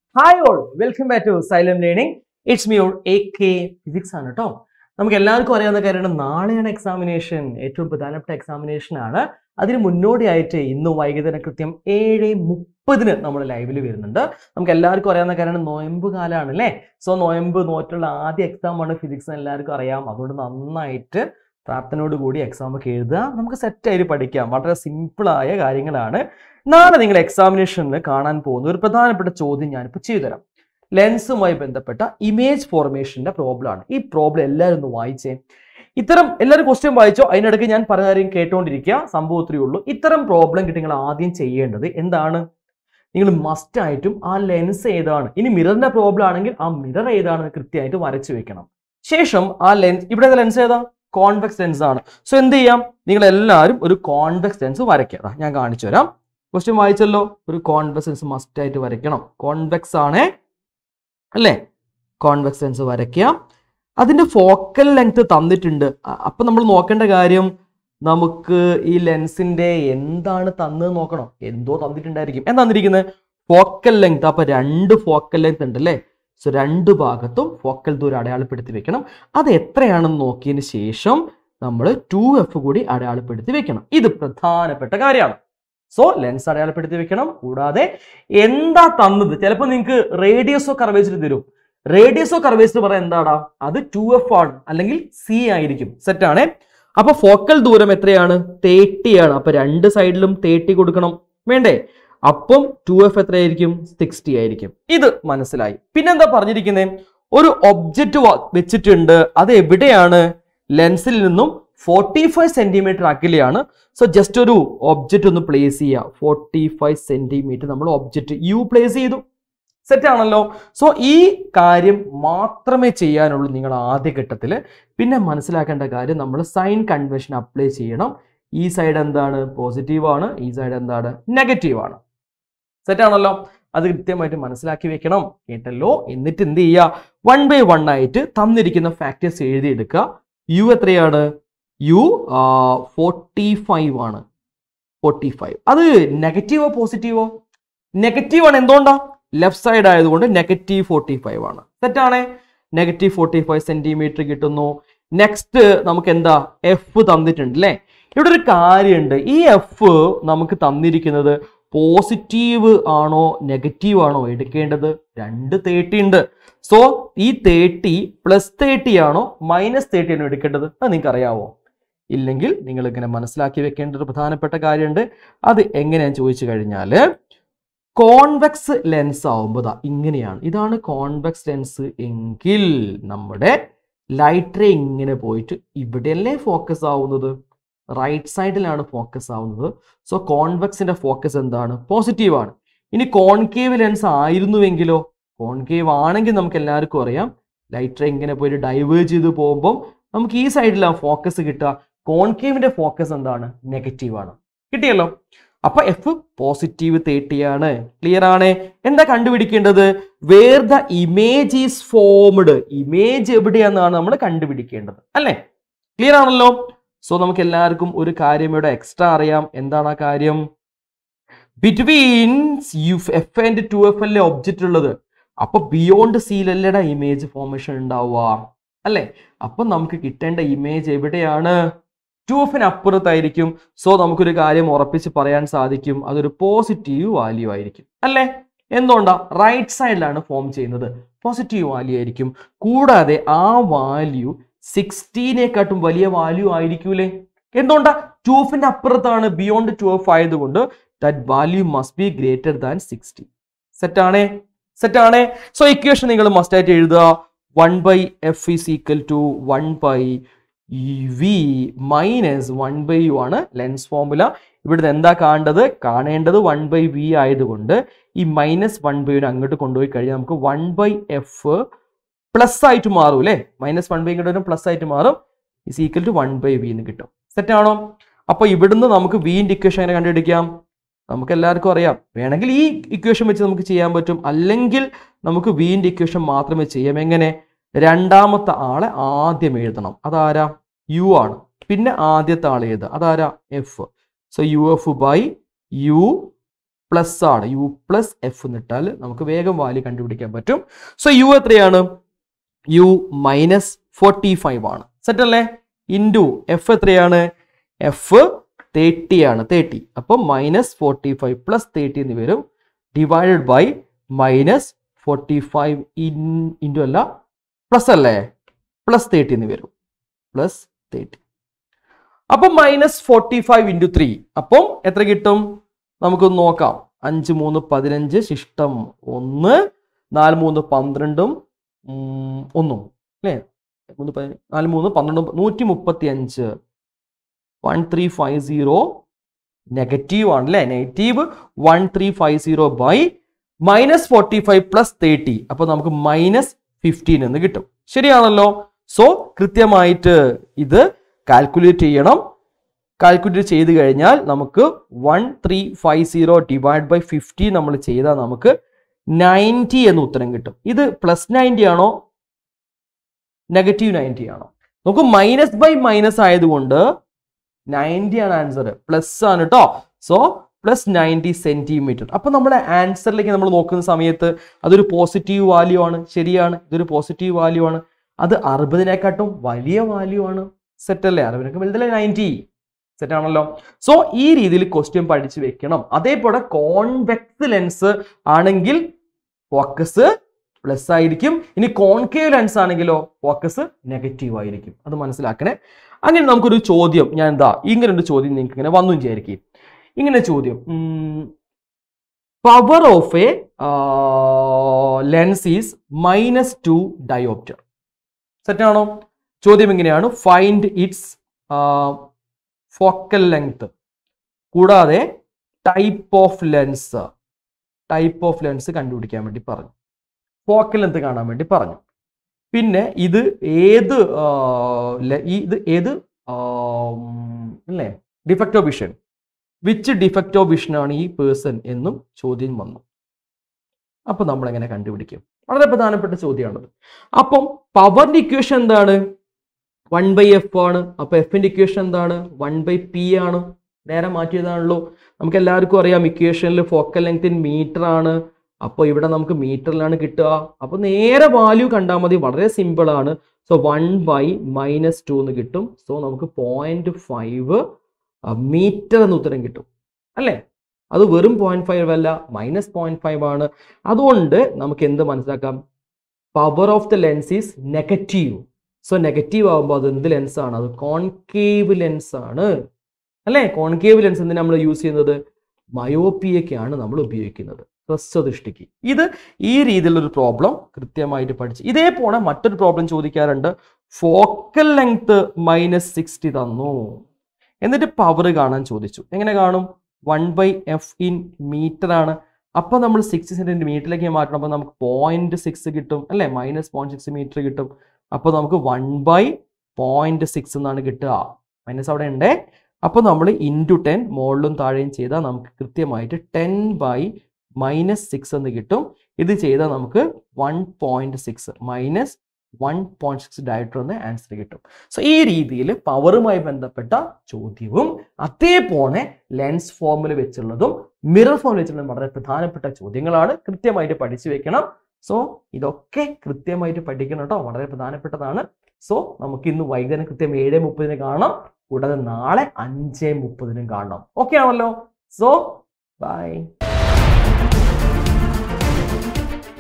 hi all welcome back to Xylem learning it's me all A K physics ആണ് കേട്ടോ നമുക്ക് എല്ലാവർക്കും അറിയാവുന്ന കാര്യമാണ് നാളെയാണ് എക്സാമിനേഷൻ ഏറ്റവും പ്രധാനപ്പെട്ട എക്സാമിനേഷൻ ആണ് അതിന് മുന്നോടിയായിട്ട് ഇന്ന് വൈകുന്നേരം കൃത്യം ഏഴ് മുപ്പതിന് നമ്മൾ ലൈവിൽ വരുന്നുണ്ട് നമുക്ക് എല്ലാവർക്കും അറിയാവുന്ന കാര്യമാണ് നോയമ്പ് കാലമാണ് അല്ലേ സോ നോയമ്പ് നോറ്റുള്ള ആദ്യ എക്സാം ആണ് ഫിസിക്സ് എല്ലാവർക്കും അറിയാം അതുകൊണ്ട് നന്നായിട്ട് പ്രാർത്ഥനയോട് കൂടി എക്സാം ഒക്കെ എഴുതുക നമുക്ക് സെറ്റായിട്ട് പഠിക്കാം വളരെ സിമ്പിളായ കാര്യങ്ങളാണ് നാളെ നിങ്ങൾ എക്സാമിനേഷനിൽ കാണാൻ പോകുന്ന ഒരു പ്രധാനപ്പെട്ട ചോദ്യം ഞാനിപ്പോൾ ചെയ്തുതരാം ലെൻസുമായി ബന്ധപ്പെട്ട ഇമേജ് ഫോർമേഷന്റെ പ്രോബ്ലം ആണ് ഈ പ്രോബ്ലം എല്ലാവരും ഒന്ന് വായിച്ചേ ഇത്തരം എല്ലാവരും ക്വസ്റ്റ്യൻ വായിച്ചോ അതിനിടയ്ക്ക് ഞാൻ പറഞ്ഞ കാര്യം കേട്ടോണ്ടിരിക്കുക സംഭവം ഇത്രയേ ഉള്ളൂ ഇത്തരം പ്രോബ്ലം കിട്ടി നിങ്ങൾ ആദ്യം ചെയ്യേണ്ടത് എന്താണ് നിങ്ങൾ മസ്റ്റ് ആയിട്ടും ആ ലെൻസ് ഏതാണ് ഇനി മിററിന്റെ പ്രോബ്ലം ആണെങ്കിൽ ആ മിറർ ഏതാണെന്ന് കൃത്യമായിട്ട് വരച്ചു വെക്കണം ശേഷം ആ ലെൻസ് ഇവിടെ ലെൻസ് ഏതാ കോൺവെക്സ് ലെൻസ് ആണ് സോ എന്ത് ചെയ്യാം നിങ്ങൾ എല്ലാവരും ഒരു കോൺവെക്സ് ലെൻസ് വരയ്ക്കുക ദാ ഞാൻ കാണിച്ചു തരാം ക്വസ്റ്റ്യൻ വായിച്ചല്ലോ ഒരു കോൺവെക്സ് ലെൻസ് മസ്റ്റ് ആയിട്ട് വരയ്ക്കണം കോൺവെക്സ് ആണേ അല്ലേ കോൺവെക്സ് ലെൻസ് വരയ്ക്കുക അതിന്റെ ഫോക്കൽ ലെങ്ത് തന്നിട്ടുണ്ട് അ- അപ്പൊ നമ്മൾ നോക്കേണ്ട കാര്യം നമുക്ക് ഈ ലെൻസിന്റെ എന്താണ് തന്നത് നോക്കണം എന്തോ തന്നിട്ടുണ്ടായിരിക്കും എന്താ തന്നിരിക്കുന്നത് ഫോക്കൽ ലെങ്ത് അപ്പൊ രണ്ട് ഫോക്കൽ ലെങ്ത് ഉണ്ട് അല്ലേ സോ രണ്ട് ഭാഗത്തും ഫോക്കൽ ദൂരം അടയാളപ്പെടുത്തി വെക്കണം അത് എത്രയാണെന്ന് നോക്കിയതിന് ശേഷം നമ്മൾ ടു എഫ് കൂടി അടയാളപ്പെടുത്തി വെക്കണം ഇത് പ്രധാനപ്പെട്ട കാര്യമാണ് സോ ലെൻസ് അടയാളപ്പെടുത്തി വെക്കണം കൂടാതെ എന്താ തന്നത് ചിലപ്പോൾ നിങ്ങൾക്ക് റേഡിയസോ കർവേച്ചർ തരും റേഡിയസോ കർവേച്ചർ പറയാൻ എന്താടാ അത് ടു എഫ് ആണ് അല്ലെങ്കിൽ സി ആയിരിക്കും സെറ്റ് ആണേ അപ്പൊ ഫോക്കൽ ദൂരം എത്രയാണ് തേർട്ടി ആണ് അപ്പൊ രണ്ട് സൈഡിലും തേർട്ടി കൊടുക്കണം വേണ്ടേ അപ്പം ടു എഫ് എത്രയായിരിക്കും സിക്സ്റ്റി ആയിരിക്കും ഇത് മനസ്സിലായി പിന്നെന്താ പറഞ്ഞിരിക്കുന്നത് ഒരു ഒബ്ജക്റ്റ് വെച്ചിട്ടുണ്ട് അത് എവിടെയാണ് ലെൻസിൽ നിന്നും ഫോർട്ടി ഫൈവ് സെന്റിമീറ്റർ അകലെയാണ് സോ ജസ്റ്റ് ഒരു ഒബ്ജക്റ്റ് ഒന്ന് പ്ലേസ് ചെയ്യുക ഫോർട്ടി ഫൈവ് സെന്റിമീറ്റർ നമ്മൾ ഒബ്ജക്റ്റ് യു പ്ലേസ് ചെയ്തു സെറ്റ് ആണല്ലോ സോ ഈ കാര്യം മാത്രമേ ചെയ്യാനുള്ളൂ നിങ്ങൾ ആദ്യഘട്ടത്തിൽ പിന്നെ മനസ്സിലാക്കേണ്ട കാര്യം നമ്മൾ സൈൻ കൺവെൻഷൻ അപ്ലൈ ചെയ്യണം ഈ സൈഡ് എന്താണ് പോസിറ്റീവ് ആണ് ഈ സൈഡ് എന്താണ് നെഗറ്റീവ് ആണ് സെറ്റ് ആണല്ലോ അത് കൃത്യമായിട്ട് മനസ്സിലാക്കി വെക്കണം കേട്ടല്ലോ എന്നിട്ട് എന്ത് ചെയ്യുക വൺ ബൈ വൺ ആയിട്ട് തന്നിരിക്കുന്ന ഫാക്ടേഴ്സ് എഴുതിയെടുക്കുക യു എത്രയാണ് യു ഫോർട്ടി ഫൈവ് ആണ് ഫോർട്ടി ഫൈവ് അത് നെഗറ്റീവോ പോസിറ്റീവോ നെഗറ്റീവ് ആണ് എന്തുകൊണ്ടാ ലെഫ്റ്റ് സൈഡ് ആയതുകൊണ്ട് നെഗറ്റീവ് ഫോർട്ടി ഫൈവ് ആണ് തെറ്റാണേ നെഗറ്റീവ് ഫോർട്ടി ഫൈവ് സെന്റിമീറ്റർ കിട്ടുന്നു നെക്സ്റ്റ് നമുക്ക് എന്താ എഫ് തന്നിട്ടുണ്ട് അല്ലേ ഇവിടെ ഒരു കാര്യമുണ്ട് ഈ എഫ് നമുക്ക് തന്നിരിക്കുന്നത് പോസിറ്റീവ് ആണോ നെഗറ്റീവ് ആണോ എടുക്കേണ്ടത് രണ്ട് തേർട്ടി ഉണ്ട് സോ ഈ തേർട്ടി പ്ലസ് തേർട്ടി ആണോ മൈനസ് തേർട്ടി ആണോ എടുക്കേണ്ടത് അത് നിങ്ങൾക്ക് അറിയാവോ ഇല്ലെങ്കിൽ നിങ്ങൾ ഇങ്ങനെ മനസ്സിലാക്കി വെക്കേണ്ട ഒരു പ്രധാനപ്പെട്ട കാര്യമുണ്ട് അത് എങ്ങനെയാന്ന് ചോദിച്ചു കഴിഞ്ഞാൽ കോൺവെക്സ് ലെൻസ് ആവുമ്പോൾ ദാ ഇങ്ങനെയാണ് ഇതാണ് കോൺവെക്സ് ലെൻസ് എങ്കിൽ നമ്മുടെ ലൈറ്റ് റേ ഇങ്ങനെ പോയിട്ട് ഇവിടെയല്ലേ ഫോക്കസ് ആവുന്നത് റൈറ്റ് സൈഡിലാണ് ഫോക്കസ് ആവുന്നത് സോ കോൺവെക്സിന്റെ ഫോക്കസ് എന്താണ് പോസിറ്റീവ് ആണ് ഇനി കോൺകേവ് ലെൻസ് ആയിരുന്നുവെങ്കിലോ കോൺകേവ് ആണെങ്കിൽ നമുക്ക് എല്ലാവർക്കും അറിയാം ലൈറ്റ് റേ ഇങ്ങനെ പോയിട്ട് ഡൈവേർജ് ചെയ്ത് പോകുമ്പോൾ നമുക്ക് ഈ സൈഡിലാണ് ഫോക്കസ് കിട്ടുക കോൺകേവിന്റെ ഫോക്കസ് എന്താണ് നെഗറ്റീവ് ആണ് കിട്ടിയല്ലോ അപ്പൊ എഫ് പോസിറ്റീവ് തേർട്ടി ആണ് ക്ലിയർ ആണ് എന്താ കണ്ടുപിടിക്കേണ്ടത് where the image is formed image എവിടെയാണെന്നാണ് നമ്മൾ കണ്ടുപിടിക്കേണ്ടത് അല്ലേ ക്ലിയർ ആണല്ലോ സോ നമുക്ക് എല്ലാവർക്കും ഒരു കാര്യം ഇവിടെ എക്സ്ട്രാ അറിയാം എന്താണ് ആ കാര്യം between u f and two f അല്ലേ ഒബ്ജക്റ്റ് ഉള്ളത് അപ്പൊ ബിയോണ്ട് സീലല്ലയുടെ ഇമേജ് ഫോർമേഷൻ ഉണ്ടാവുക അല്ലേ അപ്പൊ നമുക്ക് കിട്ടേണ്ട ഇമേജ് എവിടെയാണ് ടു എഫിന് അപ്പുറത്തായിരിക്കും സോ നമുക്കൊരു കാര്യം ഉറപ്പിച്ച് പറയാൻ സാധിക്കും അതൊരു പോസിറ്റീവ് വാല്യൂ ആയിരിക്കും അല്ലേ എന്തുകൊണ്ടാ റൈറ്റ് സൈഡിലാണ് ഫോം ചെയ്യുന്നത് പോസിറ്റീവ് വാല്യൂ ആയിരിക്കും കൂടാതെ ആ വാല്യൂ സിക്സ്റ്റീനെക്കാട്ടും വലിയ വാല്യൂ ആയിരിക്കൂലേ എന്തുകൊണ്ടാ ടു എഫിന്റെ അപ്പുറത്താണ് ബിയോണ്ട് ടു എഫ് ആയതുകൊണ്ട് that value must be greater than sixty സെറ്റാണേ സെറ്റാണേ സോ ഇക്വേഷൻ നിങ്ങൾ മസ്റ്റ് ആയിട്ട് എഴുതുക one by f is equal to one by v minus one by u ആണ് ലെൻസ് ഫോർമുല ഇവിടുന്ന് എന്താ കാണേണ്ടത് കാണേണ്ടത് വൺ ബൈ വി ആയതുകൊണ്ട് ഈ മൈനസ് വൺ ബൈ യുനെ അങ്ങോട്ട് കൊണ്ടുപോയി കഴിഞ്ഞാൽ നമുക്ക് വൺ ബൈ എഫ് പ്ലസ് ആയിട്ട് മാറും അല്ലേ മൈനസ് വൺ ബൈ ഇങ്ങോട്ട് വരും പ്ലസ് ആയിട്ട് മാറും is equal to one by v എന്ന് കിട്ടും സെറ്റ് ആണോ അപ്പൊ ഇവിടുന്ന് നമുക്ക് വിന്റെ ഇക്വേഷൻ എങ്ങനെ കണ്ടുപിടിക്കാം നമുക്ക് എല്ലാവർക്കും അറിയാം വേണമെങ്കിൽ ഈ ഇക്വേഷൻ വെച്ച് നമുക്ക് ചെയ്യാൻ പറ്റും അല്ലെങ്കിൽ നമുക്ക് വിന്റെ ഇക്വേഷൻ മാത്രമേ ചെയ്യാം എങ്ങനെ രണ്ടാമത്തെ ആളെ ആദ്യം എഴുതണം അതാരാ യു ആണ് പിന്നെ ആദ്യത്തെ ആൾ എഴുതുക അതാരാ f so u f by u plus ആണ് യു പ്ലസ് എഫ് എന്നിട്ടാൽ നമുക്ക് വേഗം വാല്യൂ കണ്ടുപിടിക്കാൻ പറ്റും സോ യു എത്രയാണ് യു മൈനസ് ഫോർട്ടി ഫൈവ് ആണ് സെറ്റ് അല്ലേ ഇൻറ്റു എഫ് എത്രയാണ് എഫ് തേർട്ടി ആണ് തേർട്ടി അപ്പം minus forty five plus thirty എന്ന് വരും divided by minus forty five in into അല്ല പ്ലസ് അല്ലേ പ്ലസ് തേർട്ടി എന്ന് വരും പ്ലസ് തേർട്ടി അപ്പം minus forty five into three അപ്പം എത്ര കിട്ടും നമുക്കൊന്ന് നോക്കാം അഞ്ച് മൂന്ന് പതിനഞ്ച് ശിഷ്ടം ഒന്ന് നാല് മൂന്ന് പന്ത്രണ്ടും ഉം, ഒന്നും അല്ലേ മൂന്ന് പതി- നാല് മൂന്ന് പന്ത്രണ്ടും നൂറ്റി മുപ്പത്തി അഞ്ച് one three five zero negative ആണ് അല്ലേ negative one three five zero by minus forty five plus thirty അപ്പോൾ നമുക്ക് മൈനസ് ഫിഫ്റ്റീൻ എന്ന് കിട്ടും ശരിയാണല്ലോ സോ കൃത്യമായിട്ട് ഇത് കാൽക്കുലേറ്റ് ചെയ്യണം കാൽക്കുലേറ്റ് ചെയ്ത് കഴിഞ്ഞാൽ നമുക്ക് one three five zero divide by fifty നമ്മൾ ചെയ്താൽ നമുക്ക് നയൻറ്റി എന്ന് ഉത്തരം കിട്ടും ഇത് പ്ലസ് നയൻറ്റി ആണോ നെഗറ്റീവ് നയൻറ്റി ആണോ നമുക്ക് മൈനസ് ബൈ മൈനസ് ആയതുകൊണ്ട് നയൻറ്റി ആണ് ആൻസർ പ്ലസ് ആണ് കേട്ടോ സോ പ്ലസ് നയൻറ്റി സെന്റിമീറ്റർ അപ്പൊ നമ്മുടെ ആൻസറിലേക്ക് നമ്മൾ നോക്കുന്ന സമയത്ത് അതൊരു പോസിറ്റീവ് വാല്യൂ ആണ് ശരിയാണ് ഇതൊരു പോസിറ്റീവ് വാല്യൂ ആണ് അത് അറുപതിനെക്കാട്ടും വലിയ വാല്യൂ ആണ് സെറ്റ് അല്ലേ അറുപതിനൊക്കെ വലുതല്ലേ നയൻറ്റി സെറ്റ് ആണല്ലോ സോ ഈ രീതിയിൽ ക്വസ്റ്റ്യൻ പഠിച്ചു വെക്കണം അതേപോലെ കോൺവെക്സ് ലെൻസ് ആണെങ്കിൽ ഫോക്കസ് പ്ലസ് ആയിരിക്കും ഇനി കോൺകേവ് ലെൻസ് ആണെങ്കിലോ ഫോക്കസ് നെഗറ്റീവ് ആയിരിക്കും അത് മനസ്സിലാക്കണേ അങ്ങനെ നമുക്കൊരു ചോദ്യം ഞാൻ എന്താ ഇങ്ങനെ ഒരു ചോദ്യം നിങ്ങൾക്ക് ഇങ്ങനെ വന്നു വിചാരിക്കും ഇങ്ങനെ ചോദ്യം power of a lens is minus two dioptre സെറ്റാണോ ചോദ്യം എങ്ങനെയാണ് ഫൈൻഡ് ഇറ്റ്സ് ഫോക്കൽ ലെങ്ത് കൂടാതെ type of lens type of lens കണ്ടുപിടിക്കാൻ വേണ്ടി പറഞ്ഞു ഫോക്കൽ ലെങ്ത് കാണാൻ വേണ്ടി പറഞ്ഞു പിന്നെ ഇത് ഏത് ആ, ലെ- ഈ ഇത് ഏത് ആം, അല്ലേ defect of vision which defect of vision ആണ് ഈ പേഴ്സൺ എന്നും ചോദ്യം വന്നു അപ്പൊ നമ്മൾ എങ്ങനെ കണ്ടുപിടിക്കും വളരെ പ്രധാനപ്പെട്ട ചോദ്യമാണത് അപ്പം പവറിന്റെ ഇക്വേഷൻ എന്താണ് വൺ ബൈ എഫ് ആണ് അപ്പൊ എഫിന്റെ ഇക്വേഷൻ എന്താണ് വൺ ബൈ പി ആണ് നേരെ മാറ്റിയതാണല്ലോ നമുക്ക് എല്ലാവർക്കും അറിയാം ഇക്വേഷനിൽ ഫോക്കൽ ലെങ്ത് ഇൻ മീറ്റർ ആണ് അപ്പോൾ ഇവിടെ നമുക്ക് മീറ്ററിലാണ് കിട്ടുക അപ്പോൾ നേരെ വാല്യൂ കണ്ടാൽ മതി വളരെ സിമ്പിൾ ആണ് so one by minus two എന്ന് കിട്ടും സോ നമുക്ക് പോയിന്റ് ഫൈവ് മീറ്റർ എന്ന് ഉത്തരം കിട്ടും അല്ലേ അത് വെറും പോയിന്റ് ഫൈവ് അല്ല മൈനസ് പോയിന്റ് ഫൈവ് ആണ് അതുകൊണ്ട് നമുക്ക് എന്ത് മനസ്സിലാക്കാം power of the lens is negative so negative ആകുമ്പോൾ അത് എന്ത് ലെൻസ് ആണ് അത് കോൺകേവ് ലെൻസ് ആണ് അല്ലേ കോൺകേവ് ലെൻസ് എന്തിനാ നമ്മൾ യൂസ് ചെയ്യുന്നത് മയോപ്പിയക്കാണ് നമ്മൾ ഉപയോഗിക്കുന്നത് ഹ്രസ്വദൃഷ്ടിക്ക് ഇത് ഈ രീതിയിലൊരു പ്രോബ്ലം കൃത്യമായിട്ട് പഠിച്ച് ഇതേപോലെ മറ്റൊരു പ്രോബ്ലം ചോദിക്കാറുണ്ട് ഫോക്കൽ ലെങ്ത് മൈനസ് സിക്സ്റ്റി തന്നു എന്നിട്ട് പവർ കാണാൻ ചോദിച്ചു എങ്ങനെ കാണും one by f in metre ആണ് അപ്പൊ നമ്മൾ സിക്സ്റ്റി സെന്റിമീറ്ററിലേക്ക് മാറ്റണം അപ്പൊ നമുക്ക് പോയിന്റ് സിക്സ് കിട്ടും അല്ലെ മൈനസ് പോയിന്റ് സിക്സ് മീറ്റർ കിട്ടും അപ്പൊ നമുക്ക് വൺ ബൈ പോയിന്റ് സിക്സ് എന്നാണ് കിട്ടുക മൈനസ് അവിടെ ഉണ്ടേ അപ്പൊ നമ്മൾ ഇൻറ്റു ടെൻ മുകളിലും താഴെയും ചെയ്താൽ നമുക്ക് കൃത്യമായിട്ട് ടെൻ ബൈ മൈനസ് സിക്സ് എന്ന് കിട്ടും ഇത് ചെയ്താൽ നമുക്ക് one point six minus one point six dioptre എന്ന ആൻസർ കിട്ടും സോ ഈ രീതിയിൽ പവറുമായി ബന്ധപ്പെട്ട ചോദ്യവും അതേപോലെ ലെൻസ് ഫോമിൽ വെച്ചുള്ളതും മിറർ ഫോമിൽ വെച്ചുള്ളതും വളരെ പ്രധാനപ്പെട്ട ചോദ്യങ്ങളാണ് കൃത്യമായിട്ട് പഠിച്ചു വെക്കണം സോ ഇതൊക്കെ കൃത്യമായിട്ട് പഠിക്കണം കേട്ടോ വളരെ പ്രധാനപ്പെട്ടതാണ് സോ നമുക്ക് ഇന്ന് വൈകുന്നേരം കൃത്യം ഏഴ് മുപ്പതിന് കാണാം കൂടാതെ നാളെ അഞ്ച് മുപ്പതിനും കാണണം ഓക്കെ ആണല്ലോ സോ ബൈ